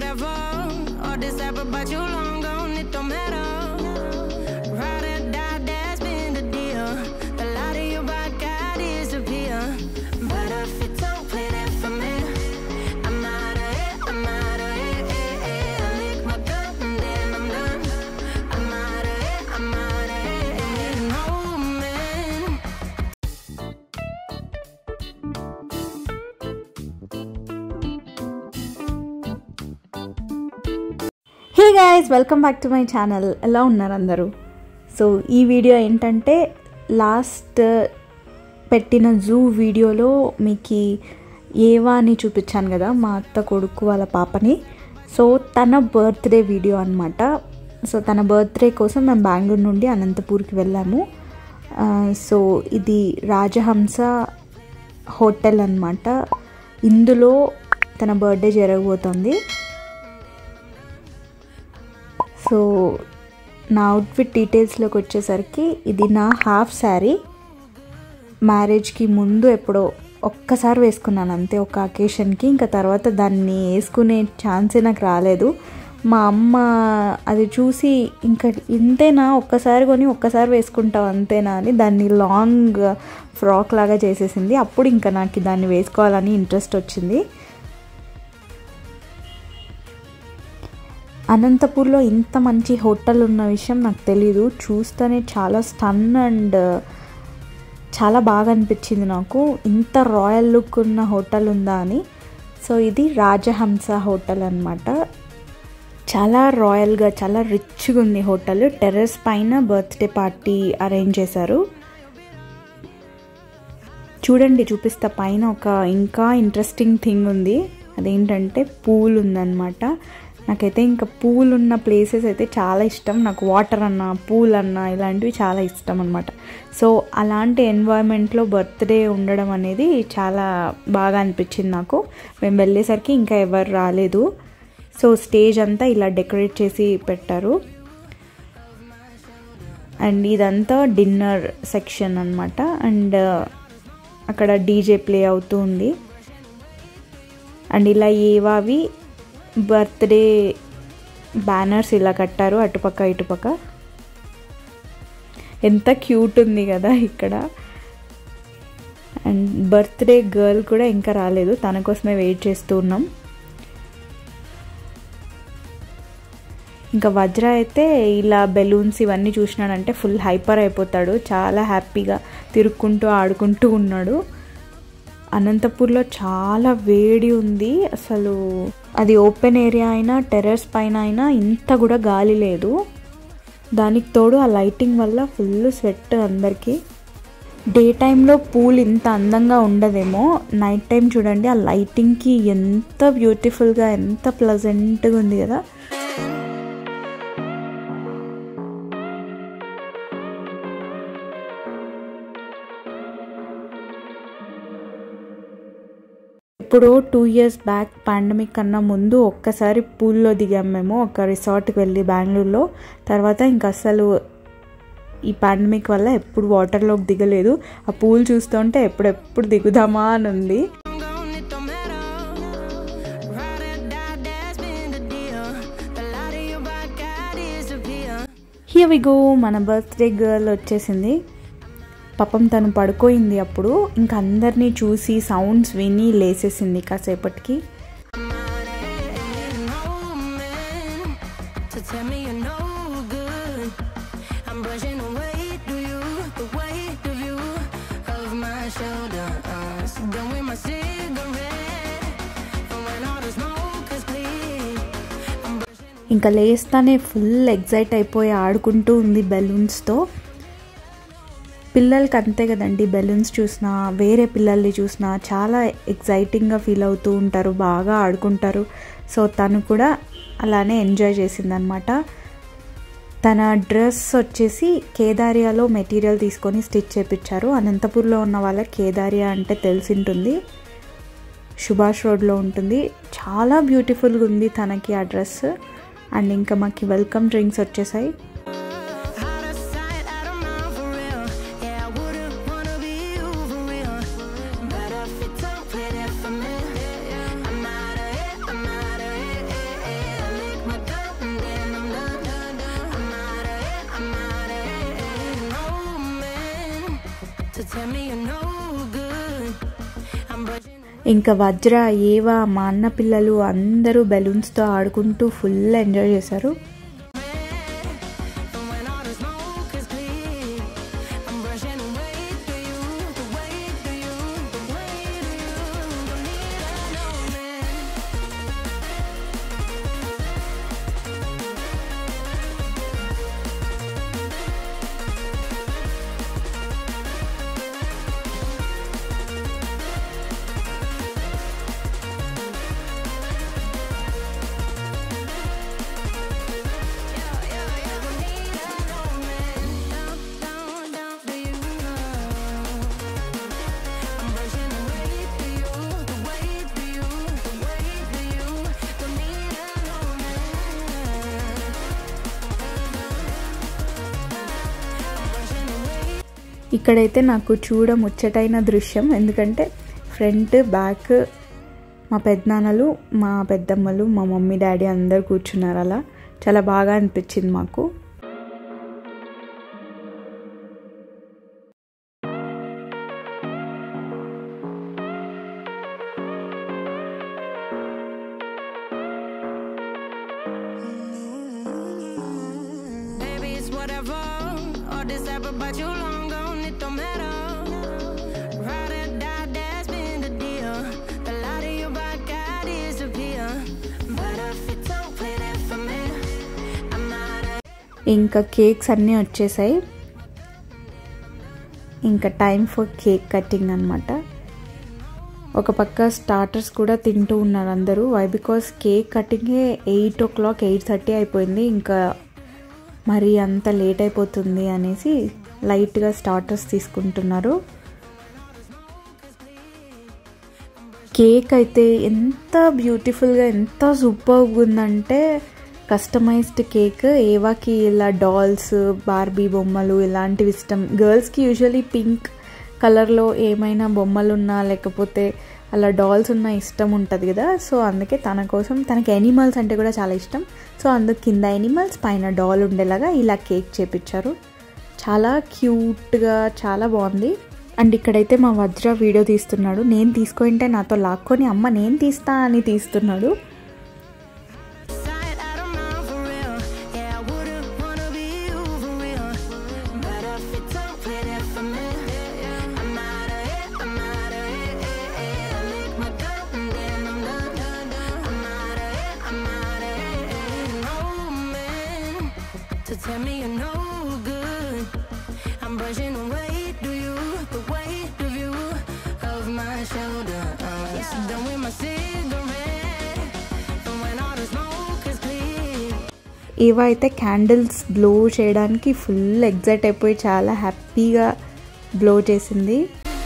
whatever. All this app about you long gone, it don't matter. Ride or die, that's been the deal. The light of your body got disappear. But if you don't play that for me, I'm out of it, I'm out of it. eh, eh. I lick my gun and then I'm done. I'm out of it, I'm out of it. eh. No man. Hey guys welcome back to my channel ఎలా ఉన్నారు అందరూ so ఈ video ఏంటంటే last పెట్టిన zoo వీడియోలో మీకు ఏవా అని చూపించాను కదా మా అత్త కొడుకు వాళ్ళ పాపని సో తన బర్త్డే వీడియో అనమాట సో తన బర్త్డే కోసం మేము బెంగళూరు నుండి అనంతపూర్కి వెళ్ళాము ఆ, సో ఇది రాజహంస హోటల్ అనమాట ఇందులో తన బర్త్డే జరగబోతోంది సో నా అవుట్ఫిట్ డీటెయిల్స్లోకి వచ్చేసరికి ఇది నా హాఫ్ శారీ మ్యారేజ్కి ముందు ఎప్పుడో ఒక్కసారి వేసుకున్నాను అంతే ఒక అకేషన్కి ఇంకా తర్వాత దాన్ని వేసుకునే ఛాన్సే నాకు రాలేదు మా అమ్మ అది చూసి ఇంకా ఇంతేనా ఒక్కసారి కొని ఒక్కసారి వేసుకుంటావు అంతేనా అని దాన్ని లాంగ్ ఫ్రాక్ లాగా చేసేసింది అప్పుడు ఇంకా నాకు దాన్ని వేసుకోవాలని ఇంట్రెస్ట్ వచ్చింది అనంతపూర్లో ఇంత మంచి హోటల్ ఉన్న విషయం నాకు తెలీదు చూస్తేనే చాలా స్టన్ అండ్ చాలా బాగా అనిపించింది నాకు ఇంత రాయల్ లుక్ ఉన్న హోటల్ ఉందా అని సో ఇది రాజహంస హోటల్ అనమాట చాలా రాయల్గా చాలా రిచ్గా ఉంది హోటల్ టెర్రస్ పైన బర్త్డే పార్టీ అరేంజ్ చేశారు చూడండి చూపిస్తా పైన ఒక ఇంకా ఇంట్రెస్టింగ్ థింగ్ ఉంది అదేంటంటే పూల్ ఉందన్నమాట నాకైతే ఇంకా పూల్ ఉన్న ప్లేసెస్ అయితే చాలా ఇష్టం నాకు వాటర్ అన్న పూల్ అన్న ఇలాంటివి చాలా ఇష్టం అనమాట సో అలాంటి ఎన్వైర్న్మెంట్లో బర్త్డే ఉండడం అనేది చాలా బాగా అనిపించింది నాకు మేము వెళ్ళేసరికి ఇంకా ఎవరు రాలేదు సో స్టేజ్ అంతా ఇలా డెకరేట్ చేసి పెట్టారు అండ్ ఇదంతా డిన్నర్ సెక్షన్ అనమాట అండ్ అక్కడ డీజే ప్లే అవుతూ ఉంది అండ్ ఇలా ఏవావి బర్త్డే బ్యానర్స్ ఇలా కట్టారు అటుపక్క ఇటుపక్క ఎంత క్యూట్ ఉంది కదా ఇక్కడ అండ్ బర్త్డే గర్ల్ కూడా ఇంకా రాలేదు తన కోసమే వెయిట్ చేస్తూ ఉన్నాం ఇంకా వజ్ర అయితే ఇలా బెలూన్స్ ఇవన్నీ చూసినాడంటే ఫుల్ హైపర్ అయిపోతాడు చాలా హ్యాపీగా తిరుక్కుంటూ ఆడుకుంటూ ఉన్నాడు అనంతపూర్లో చాలా వేడి ఉంది అసలు అది ఓపెన్ ఏరియా అయినా టెర్రస్ పైన అయినా ఇంత కూడా గాలి లేదు దానికి తోడు ఆ లైటింగ్ వల్ల ఫుల్ స్వెట్ అందరికీ డే టైంలో పూల్ ఇంత అందంగా ఉండదేమో నైట్ టైం చూడండి ఆ లైటింగ్కి ఎంత బ్యూటిఫుల్గా ఎంత ప్లజెంట్గా ఉంది కదా ఇప్పుడు టూ ఇయర్స్ బ్యాక్ పాండమిక్ కన్నా ముందు ఒక్కసారి పూల్లో దిగాం మేము ఒక రిసార్ట్కి వెళ్ళి బెంగళూరులో తర్వాత ఇంకా అసలు ఈ పాండమిక్ వల్ల ఎప్పుడు వాటర్లోకి దిగలేదు ఆ పూల్ చూస్తుంటే ఎప్పుడెప్పుడు దిగుదామా అని ఉంది gone, it don't matter. Ride or die, that's been the deal. The light of your body got disappear. Here we go మన బర్త్డే గర్ల్ వచ్చేసింది పాపం తను పడుకోయింది అప్పుడు ఇంకా అందరినీ చూసి సౌండ్స్ విని లేసేసింది కాసేపటికి I'm out of it, ain't no man to tell me you're no good. I'm brushing away to you, the weight of you, of my shoulders. Done with my cigarette, and when all the smoke is clear, I'm brushing ఇంకా లేస్తానే full excite అయిపోయి ఆడుకుంటూ ఉంది బెలూన్స్తో పిల్లలకి అంతే కదండి balloons చూసినా వేరే పిల్లల్ని చూసినా చాలా ఎగ్జైటింగ్గా ఫీల్ అవుతూ ఉంటారు బాగా ఆడుకుంటారు సో తను కూడా అలానే ఎంజాయ్ చేసిందనమాట తన డ్రెస్ వచ్చేసి కేదారియాలో మెటీరియల్ తీసుకొని స్టిచ్ చేపించారు అనంతపూర్లో ఉన్న వాళ్ళకి కేదారియా అంటే తెలిసింటుంది సుభాష్ రోడ్లో ఉంటుంది చాలా బ్యూటిఫుల్గా ఉంది తనకి ఆ డ్రెస్ అండ్ ఇంకా మాకు వెల్కమ్ డ్రింక్స్ వచ్చేసాయి Out of sight, out of mind for real. Yeah, I wouldn't wanna be you for real. But if you don't play that for me, I'm out of it, I'm out of it. tell me you're no good. I'm brushing ఇంకా వజ్ర ఏవా మా అన్న పిల్లలు అందరూ బెలూన్స్తో ఆడుకుంటూ full enjoy చేశారు And when all the smoke is clear, I'm brushing away to you, the way to you, the way to you. Don't need a no man. ఇక్కడైతే నాకు చూడ ముచ్చటైన దృశ్యం ఎందుకంటే ఫ్రంట్ బ్యాక్ మా పెద్దనాన్నలు మా పెద్దమ్మలు మా మమ్మీ డాడీ అందరు కూర్చున్నారు అలా చాలా బాగా అనిపించింది మాకు Baby, it's whatever. All this ever but you long gone, it don't matter. Ride or die, that's been the deal. The light of your back, I disappear. But if you don't play that for me, I'm out of ఇంకా cakes అన్నీ వచ్చేసాయి ఇంకా time for cake cutting అనమాట ఒక పక్క starters కూడా తింటూ ఉన్నారు అందరూ వై బికాస్ కేక్ కటింగే eight o'clock eight thirty అయిపోయింది ఇంకా మరి అంత లేట్ అయిపోతుంది అనేసి లైట్గా స్టార్టర్స్ తీసుకుంటున్నారు కేక్ అయితే ఎంత బ్యూటిఫుల్గా ఎంత సూపర్గా ఉందంటే కస్టమైజ్డ్ కేక్ ఏవాకి ఇలా డాల్స్ బార్బీ బొమ్మలు ఇలాంటివి ఇష్టం గర్ల్స్కి యూజువలీ పింక్ కలర్లో ఏమైనా బొమ్మలు ఉన్నా లేకపోతే అలా డాల్స్ ఉన్న ఇష్టం ఉంటుంది కదా సో అందుకే తన కోసం తనకి ఎనిమల్స్ అంటే కూడా చాలా ఇష్టం సో అందుకు కింద ఎనిమల్స్ పైన డాల్ ఉండేలాగా ఇలా కేక్ చేపించారు చాలా క్యూట్గా చాలా బాగుంది అండ్ ఇక్కడైతే మా వజ్ర వీడియో తీస్తున్నాడు నేను తీసుకుంటే నాతో లాక్కొని అమ్మ నేను తీస్తా అని తీస్తున్నాడు sight, out of mind for real. Yeah, I wouldn't wanna be you for real. But if you don't play that for me, I'm out of it, I'm out of it. I make my cut and then I'm done, done, done. I'm out of it, I'm out of it. No man to tell me you're no good. I'm brushing away to you, the weight of you, of my shoulders. Done with my cigarette. And when all the smoke is clear, ఏవో అయితే candles blow చేయడానికి full excite అయిపోయి చాలా హ్యాపీగా blow చేసింది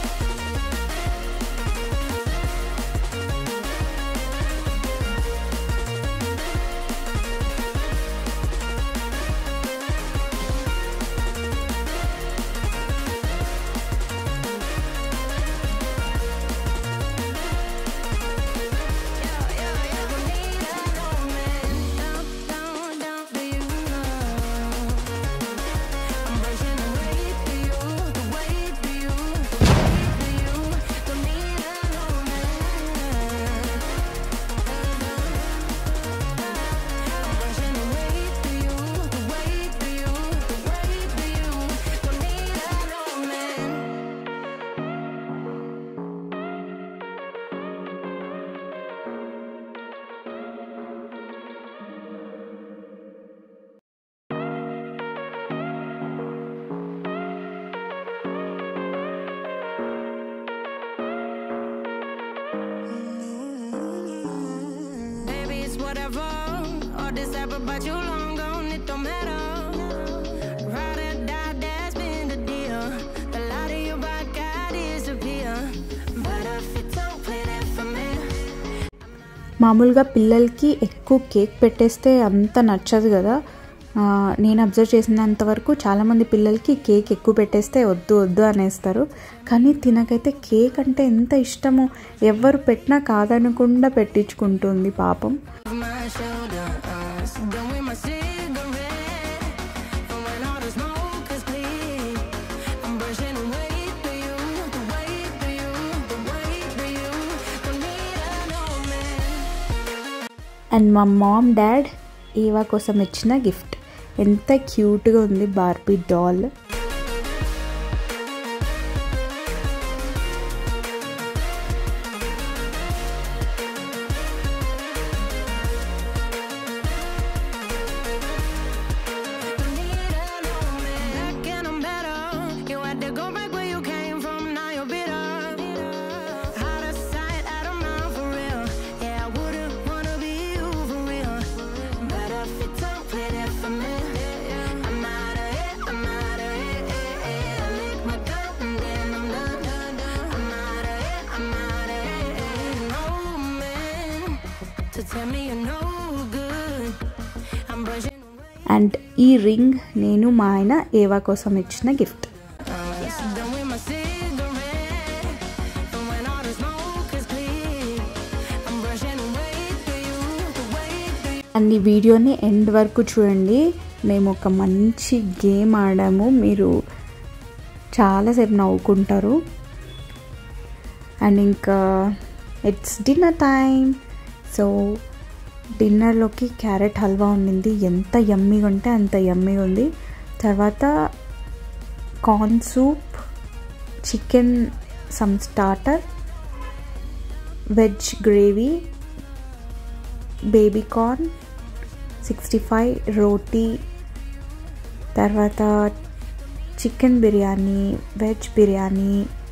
Baby, it's whatever. All this ever but you long gone, it don't matter. Ride or die, that's been the deal. The light of your back, I disappear. But if you don't play that for me, మామూలుగా పిల్లలకి ఎక్కువ cake పెట్టేస్తే అంత నచ్చదు కదా ఆ, నేను observe చేసినంత వరకు చాలామంది పిల్లలకి కేక్ ఎక్కువ పెట్టేస్తే వద్దు వద్దు అనేస్తారు కానీ తినకైతే కేక్ అంటే ఎంత ఇష్టమో ఎవరు పెట్టినా కాదనకుండా పెట్టించుకుంటుంది పాపం of my shoulders. Done with my cigarette. And when all the smoke is clear, I'm brushing away to you, and మా మామ్ డాడ్ ఏవా కోసం ఇచ్చిన గిఫ్ట్ ఎంత క్యూట్గా ఉంది Barbie doll Back and I'm better. You had to go back where you came from. Now you're bitter. Out of sight, out of mind for real. Yeah, I wouldn't wanna be you for real. But if you don't play that for me, I'm out of it. I'm out of it. I lick my gun and then I'm done. done, done. I'm out of it. I'm out of it. No man to tell me you're no good. I'm brushing away. And ఈ ring నేను మా ఆయన Eva కోసం ఇచ్చిన gift Done with my cigarette. And when all the smoke is clear, I'm brushing away through you, the way through you. And ఈ వీడియోని end వరకు చూడండి మేము ఒక మంచి గేమ్ ఆడాము మీరు చాలాసేపు నవ్వుకుంటారు అండ్ ఇంకా ఇట్స్ డిన్నర్ టైం సో డిన్నర్లోకి క్యారెట్ హల్వా ఉండింది ఎంత యమ్మీగా ఉంటే అంత యమ్మీగా ఉంది తర్వాత corn soup chicken some starter veg gravy baby corn sixty five roti తర్వాత chicken biryani veg biryani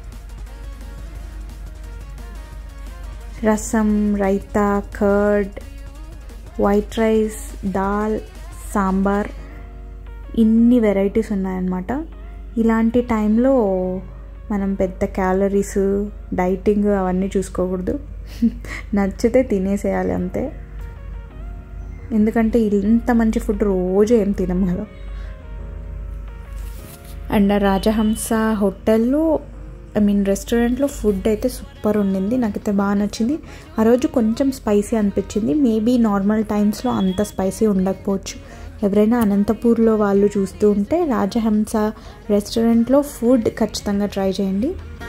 rasam raita curd white rice dal sambar ఇన్ని వెరైటీస్ ఉన్నాయన్నమాట ఇలాంటి టైంలో మనం పెద్ద క్యాలరీస్ డైటింగ్ అవన్నీ చూసుకోకూడదు నచ్చితే తినేసేయాలి అంతే ఎందుకంటే ఇంత మంచి ఫుడ్ రోజు ఏం తినం కదా అండ్ రాజహంస హోటల్లో ఐ మీన్ రెస్టారెంట్లో ఫుడ్ అయితే సూపర్ ఉండింది నాకైతే బాగా నచ్చింది ఆ రోజు కొంచెం స్పైసీ అనిపించింది మేబీ నార్మల్ టైమ్స్లో అంత స్పైసీ ఉండకపోవచ్చు ఎవరైనా అనంతపూర్లో వాళ్ళు చూస్తూ ఉంటే రాజహంస రెస్టారెంట్లో ఫుడ్ ఖచ్చితంగా ట్రై చేయండి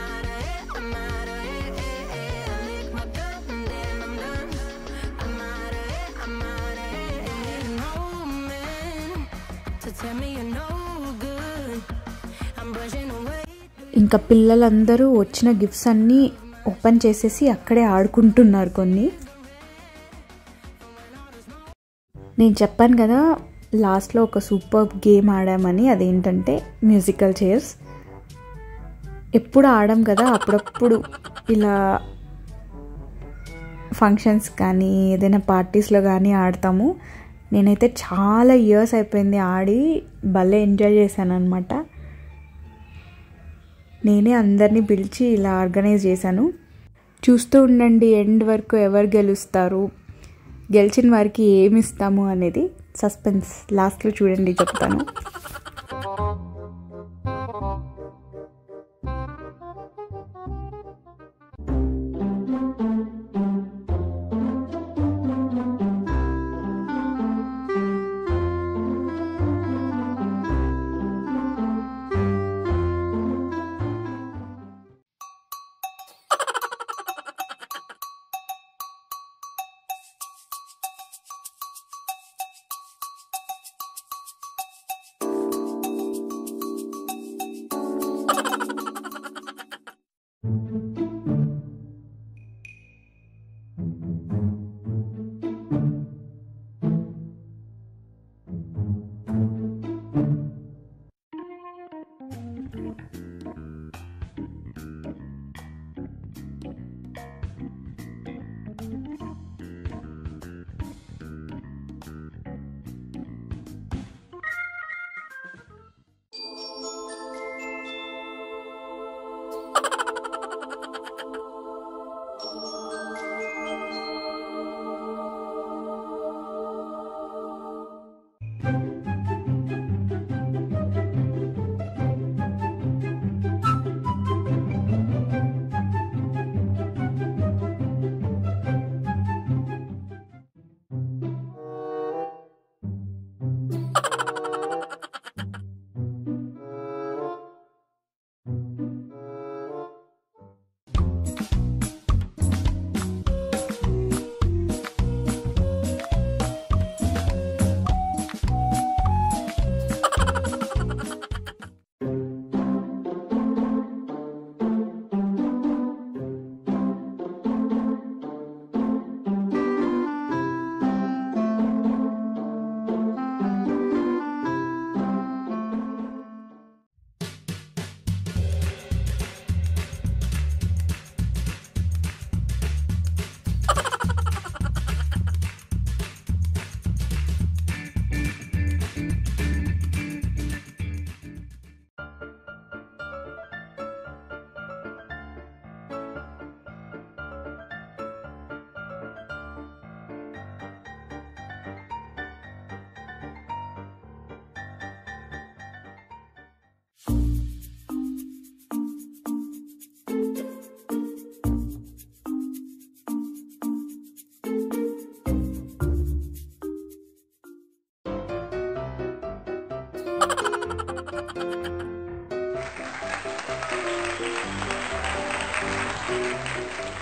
To tell me you're no good, I'm brushing away. ఇంకా పిల్లలందరూ వచ్చిన గిఫ్ట్స్ అన్నీ ఓపెన్ చేసేసి అక్కడే ఆడుకుంటున్నారు కొన్ని నేను చెప్పాను కదా లాస్ట్లో ఒక సూపర్ గేమ్ ఆడామని అదేంటంటే మ్యూజికల్ చైర్స్ ఎప్పుడు ఆడాం కదా అప్పుడప్పుడు ఇలా ఫంక్షన్స్ కానీ ఏదైనా పార్టీస్లో కానీ ఆడతాము నేనైతే చాలా ఇయర్స్ అయిపోయింది ఆడి భలే ఎంజాయ్ చేశాను అనమాట నేనే అందరినీ పిలిచి ఇలా ఆర్గనైజ్ చేశాను చూస్తూ ఉండండి ఎండ్ వరకు ఎవరు గెలుస్తారు గెలిచిన వారికి ఏమి ఇస్తాము అనేది సస్పెన్స్ లాస్ట్లో చూడండి చెప్తాను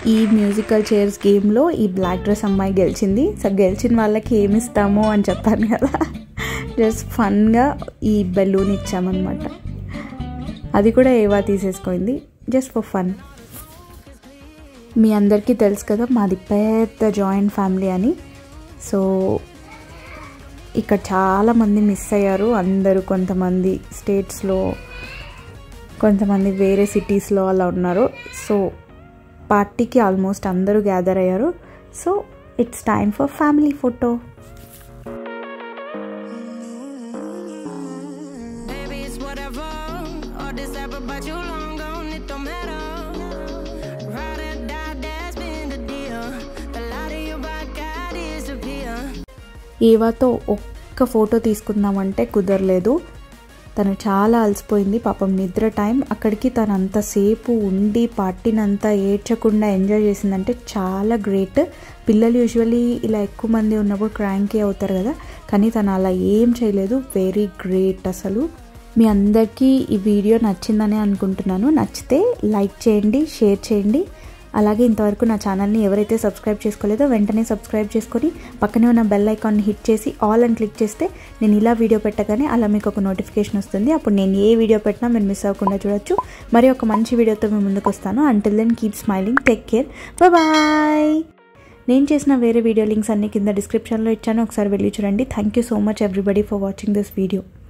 ఈ మ్యూజికల్ చైర్స్ గేమ్లో ఈ బ్లాక్ డ్రెస్ అమ్మాయి గెలిచింది సో గెలిచిన వాళ్ళకి ఏమి ఇస్తాము అని చెప్పాను కదా జస్ట్ ఫన్గా ఈ బెలూన్ ఇచ్చామన్నమాట అది కూడా ఏవా తీసేసుకుంది జస్ట్ ఫర్ ఫన్ మీ అందరికీ తెలుసు కదా మాది పెద్ద జాయింట్ ఫ్యామిలీ అని సో ఇక్కడ చాలామంది మిస్ అయ్యారు అందరూ కొంతమంది స్టేట్స్లో కొంతమంది వేరే సిటీస్లో అలా ఉన్నారు సో పార్టీకి ఆల్మోస్ట్ అందరూ గ్యాదర్ అయ్యారు so it's time for family photo Baby, it's whatever. All this ever but you long gone, it don't matter. Ride or die, that's been the deal. The light of your body got disappear. ఏవాతో ఒక్క photo తీసుకుందామంటే కుదరలేదు తను చాలా అలసిపోయింది పాపం నిద్ర time అక్కడికి తను అంతసేపు ఉండి పార్టీనంతా ఏడ్చకుండా ఎంజాయ్ చేసిందంటే చాలా గ్రేట్ పిల్లలు యూజువలీ ఇలా ఎక్కువ మంది ఉన్నప్పుడు క్రాంకీ అవుతారు కదా కానీ తను అలా ఏం చేయలేదు వెరీ గ్రేట్ అసలు మీ అందరికీ ఈ వీడియో నచ్చిందని అనుకుంటున్నాను నచ్చితే లైక్ చేయండి షేర్ చేయండి అలాగే ఇంతవరకు నా ఛానల్ని ఎవరైతే సబ్స్క్రైబ్ చేసుకోలేదో వెంటనే సబ్స్క్రైబ్ చేసుకొని పక్కనే ఉన్న బెల్ ఐకాన్ని హిట్ చేసి ఆల్ అని క్లిక్ చేస్తే నేను ఇలా వీడియో పెట్టగానే అలా మీకు ఒక నోటిఫికేషన్ వస్తుంది అప్పుడు నేను ఏ వీడియో పెట్టినా మీరు మిస్ అవ్వకుండా చూడొచ్చు మరి ఒక మంచి వీడియోతో మేము ముందుకు వస్తాను until then keep smiling take care bye నేను చేసిన వేరే వీడియో లింక్స్ అన్ని కింద డిస్క్రిప్షన్లో ఇచ్చాను ఒకసారి వెళ్ళి చూడండి thank you so much everybody for watching this video